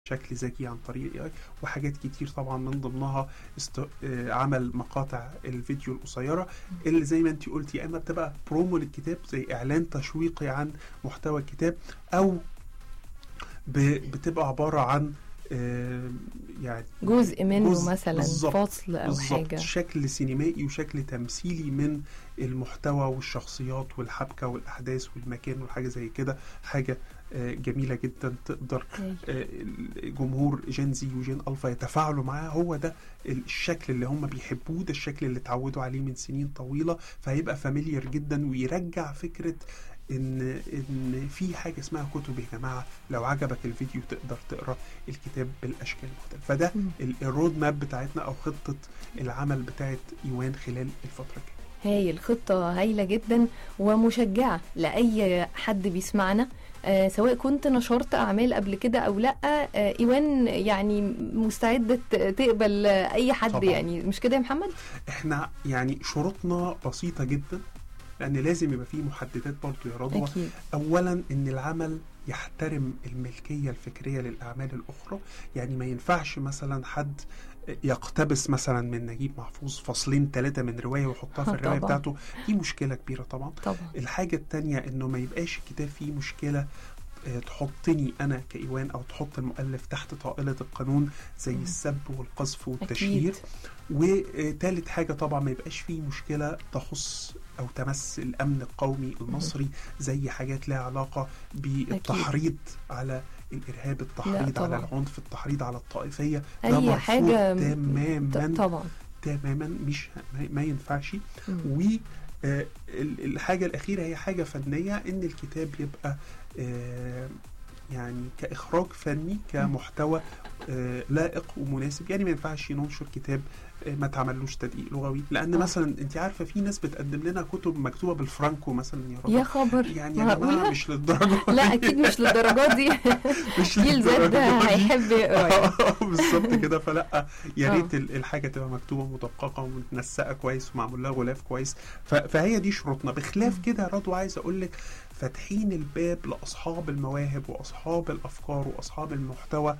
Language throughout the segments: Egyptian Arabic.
بشكل ذكي عن طريق الاي وحاجات كتير طبعا من ضمنها است... آه، عمل مقاطع الفيديو القصيره اللي زي ما انت قلتي يا اما بتبقى برومو للكتاب زي اعلان تشويقي عن محتوى الكتاب او ب... بتبقى عباره عن آه، يعني جزء منه جزء مثلا بالظبط، فصل او بالظبط حاجه شكل سينمائي وشكل تمثيلي من المحتوى والشخصيات والحبكه والاحداث والمكان والحاجه زي كده حاجه آه، جميله جدا تقدر هايل. آه، الجمهور جين زي وجين الفا يتفاعلوا معاه هو ده الشكل اللي هم بيحبوه ده الشكل اللي اتعودوا عليه من سنين طويله فهيبقى فاميليار جدا ويرجع فكره ان ان في حاجه اسمها كتب يا جماعه لو عجبك الفيديو تقدر تقرا الكتاب بالاشكال المختلفه فده مم. ال- الرود ماب بتاعتنا او خطه العمل بتاعت ايوان خلال الفتره الجايه هايل خطة هايلة جدا ومشجعة لأي حد بيسمعنا آه سواء كنت نشرت أعمال قبل كده أو لأ آه إيوان يعني مستعدة ت- تقبل آه، أي حد طبعاً. يعني مش كده يا محمد؟ احنا يعني شروطنا بسيطه جدا لان لازم يبقى فيه محددات برضو يا رضوى أكيد اولا ان العمل يحترم الملكيه الفكريه للاعمال الاخرى يعني ما ينفعش مثلا حد يقتبس مثلا من نجيب محفوظ فصلين ثلاثه من روايه ويحطها في آه، الروايه طبعاً. بتاعته دي مشكله كبيره طبعا طبعا الحاجه الثانيه انه ما يبقاش الكتاب فيه مشكله آه، تحطني انا كايوان او تحط المؤلف تحت طائله القانون زي مم. السب والقذف والتشهير أكيد وثالث حاجة طبعا ما يبقاش فيه مشكلة تخص أو تمس الأمن القومي المصري زي حاجات لها علاقة بالتحريض على الإرهاب التحريض طبعاً. على العنف التحريض على الطائفية ده أي مرفوض حاجة م- تماما ط- طبعا تماما مش ما- ما ينفعش مم. و آه، ال- الحاجة الأخيرة هي حاجة فنية إن الكتاب يبقى آه، يعني كإخراج فني كمحتوى آه، لائق ومناسب يعني ما ينفعش ننشر كتاب آه، ما تعملوش تدقيق لغوي لأن آه. مثلا أنت عارفة في ناس بتقدم لنا كتب مكتوبة بالفرانكو مثلا يا رب يا خبر يعني يا جماعة معقولة؟ مش للدرجة لا أكيد مش للدرجات دي مش جيل زد للدرجة دي. هيحب يقرا يعني. آه، بالظبط كده فلا يا آه. ريت ال- الحاجه تبقى مكتوبه مدققه ومتنسقه كويس ومعمول لها غلاف كويس ف- فهي دي شروطنا بخلاف مم. كده يا رضوى عايز اقول لك فاتحين الباب لاصحاب المواهب واصحاب الافكار واصحاب المحتوى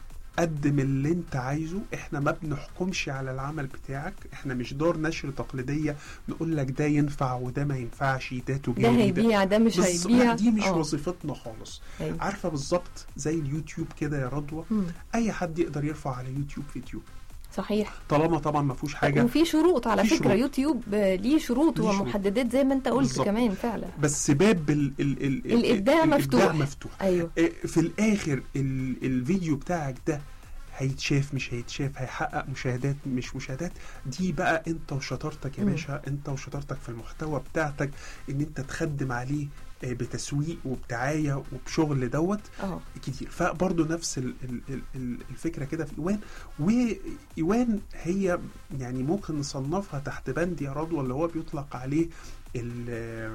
قدم اللي انت عايزه احنا ما بنحكمش على العمل بتاعك احنا مش دار نشر تقليديه نقول لك ده ينفع وده ما ينفعش ده ده تجاري هيبيع ده مش بالظ- هيبيع لا، دي مش آه. وظيفتنا خالص أيوة. عارفه بالظبط زي اليوتيوب كده يا رضوى مم. اي حد يقدر يرفع على يوتيوب فيديو صحيح طالما طبعا ما فيهوش حاجه وفي شروط على في فكرة شروط. يوتيوب آه، ليه شروط ليه شروط. ومحددات زي ما انت قلت بالظبط. كمان فعلا بس باب ال ال ال الإبداع ال- مفتوح. الإبداع مفتوح ايوه إيه، في الاخر ال الفيديو بتاعك ده هيتشاف مش هيتشاف هيحقق مشاهدات مش مشاهدات دي بقى انت وشطارتك يا مم. باشا انت وشطارتك في المحتوى بتاعتك ان انت تخدم عليه آه، بتسويق وبدعايه وبشغل دوت اه كتير فبرضه نفس ال ال ال ال الفكره كده في ايوان وايوان هي يعني ممكن نصنفها تحت بند يا رضوى اللي هو بيطلق عليه ال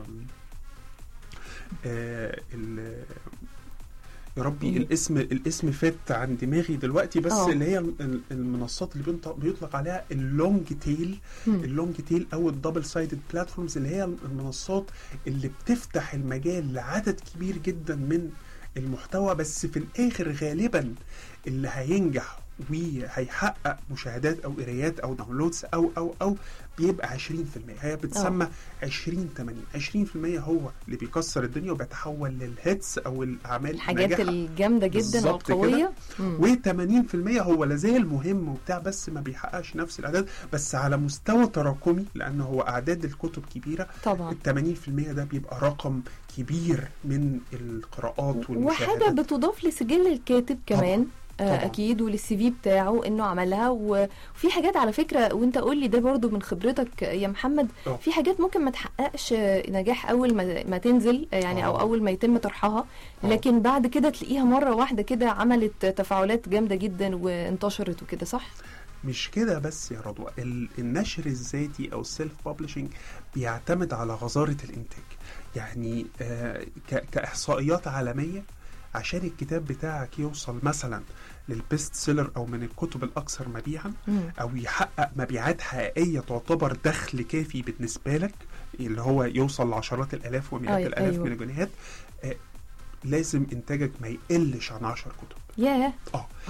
آه، ال يا ربي إيه؟ الاسم الاسم فات عن دماغي دلوقتي بس آه. اللي هي ال- المنصات اللي بينط- بيطلق عليها اللونج تيل مم. اللونج تيل او الدبل سايدد بلاتفورمز اللي هي المنصات اللي بتفتح المجال لعدد كبير جدا من المحتوى بس في الاخر غالبا اللي هينجح وهيحقق مشاهدات او قرايات او داونلودز او او او بيبقى 20% هي بتسمى 20 80 20% هو اللي بيكسر الدنيا وبيتحول للهيتس او الاعمال الحاجات الناجحة. الجامدة جدا بالظبط كده. والقوية مم. و80% هو لازال مهم وبتاع بس ما بيحققش نفس الاعداد بس على مستوى تراكمي لان هو اعداد الكتب كبيره طبعا ال 80% ده بيبقى رقم كبير من القراءات والمشاهدات وحاجة بتضاف لسجل الكاتب كمان آه، طبعاً. اكيد وللسي في بتاعه انه عملها وفي حاجات على فكره وانت قول لي ده برضو من خبرتك يا محمد آه. في حاجات ممكن ما تحققش نجاح اول ما, ما تنزل يعني او آه. اول ما يتم طرحها آه. لكن بعد كده تلاقيها مره واحده كده عملت تفاعلات جامده جدا وانتشرت وكده صح مش كده بس يا رضوى ال- النشر الذاتي او السيلف بابليشنج بيعتمد على غزاره الانتاج يعني آه ك- كاحصائيات عالميه عشان الكتاب بتاعك يوصل مثلا للبيست سيلر او من الكتب الاكثر مبيعا مم. او يحقق مبيعات حقيقيه تعتبر دخل كافي بالنسبه لك اللي هو يوصل لعشرات الالاف ومئات أيوة، الالاف أيوة. من الجنيهات آه، لازم انتاجك ما يقلش عن 10 كتب ياه اه